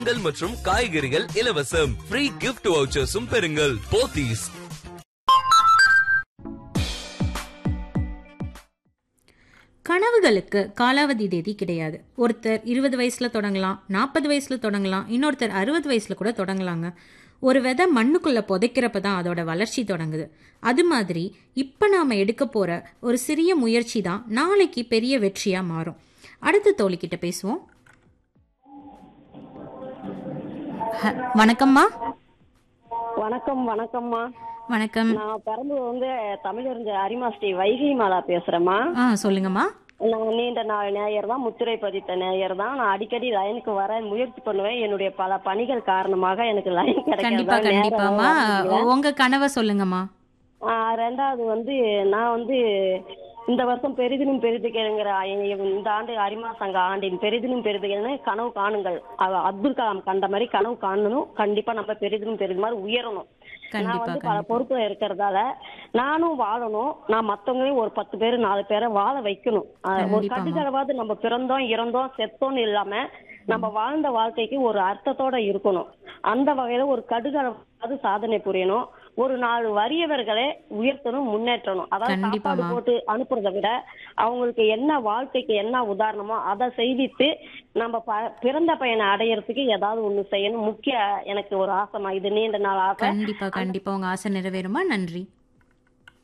பழங்கள் மற்றும் காய்கறிகள் இலவசம் ஃப்ரீ கிஃப்ட் வவுச்சர்ஸும் பெறுங்கள் போத்தீஸ் கனவுகளுக்கு காலாவதி தேதி கிடையாது ஒருத்தர் இருபது வயசுல தொடங்கலாம் நாற்பது வயசுல தொடங்கலாம் இன்னொருத்தர் அறுபது வயசுல கூட தொடங்கலாங்க ஒரு விதை மண்ணுக்குள்ள புதைக்கிறப்ப தான் அதோட வளர்ச்சி தொடங்குது அது மாதிரி இப்போ நாம எடுக்க போற ஒரு சிறிய முயற்சி தான் நாளைக்கு பெரிய வெற்றியா மாறும் அடுத்த தோழிக்கிட்ட பேசுவோம் ஹ- வணக்கம்மா வணக்கம் வணக்கம்மா வணக்கம் நான் பிறந்து வந்து தமிழறிஞர் அரிமா ஸ்ரீ வைகை மாலா பேசுறேம்மா ஆ சொல்லுங்கம்மா நான் நீண்ட நாள் நேயர் தான் முத்திரை பதித்த நேயர் தான் நான் அடிக்கடி லைனுக்கு வர முயற்சி பண்ணுவேன் என்னுடைய பல பணிகள் காரணமாக எனக்கு லைன் கண்டிப்பா கிடைக்கிறதா கண்டிப்பாம்மா நேரம் உங்க கனவை சொல்லுங்கம்மா ஆஹ் ரெண்டாவது வந்து நான் வந்து இந்த வருஷம் பெரிதினும் பெரிதுகிற இந்த ஆண்டு அரிமா சங்க ஆண்டின் பெரிதினும் பெரிதுகள்னு கனவு காணுங்கள் அவ- அப்துல் கலாம் கண்ட மாதிரி கனவு காணணும் கண்டிப்பா நம்ம பெரிதினும் பெரிது மாதிரி உயரணும் நான் கண்டிப்பா வந்து பல கண்டிப்பா பொறுப்புல இருக்கிறதால நானும் வாழணும் நான் மத்தவங்களையும் ஒரு பத்து பேர் நாலு பேரை வாழ வைக்கணும் ஆஹ் ஒரு கண்டிப்பாம்மா. கட்டுதலவாது நம்ம பிறந்தோம் இறந்தோம் செத்தோம்னு இல்லாம நம்ம வாழ்ந்த வாழ்க்கைக்கு ஒரு அர்த்தத்தோட இருக்கணும் அந்த வகையில ஒரு கடுகளவாது சாதனை புரியணும் ஒரு நாலு வறியவர்களை உயர்த்தணும் முன்னேற்றணும் அதாவது சாப்பாடு கண்டிப்பாம்மா. போட்டு அனுப்புறதை விட அவங்களுக்கு என்ன வாழ்க்கைக்கு என்ன உதாரணமோ அதை செய்வித்து நம்ம ப- பிறந்த பையனை அடையறதுக்கு ஏதாவது ஒண்ணு செய்யணும் முக்கிய எனக்கு ஒரு ஆசைமா இது நீண்ட நாள் ஆசை கண்டிப்பா கண்டிப்பா உங்க ஆசை நிறைவேறுமா நன்றி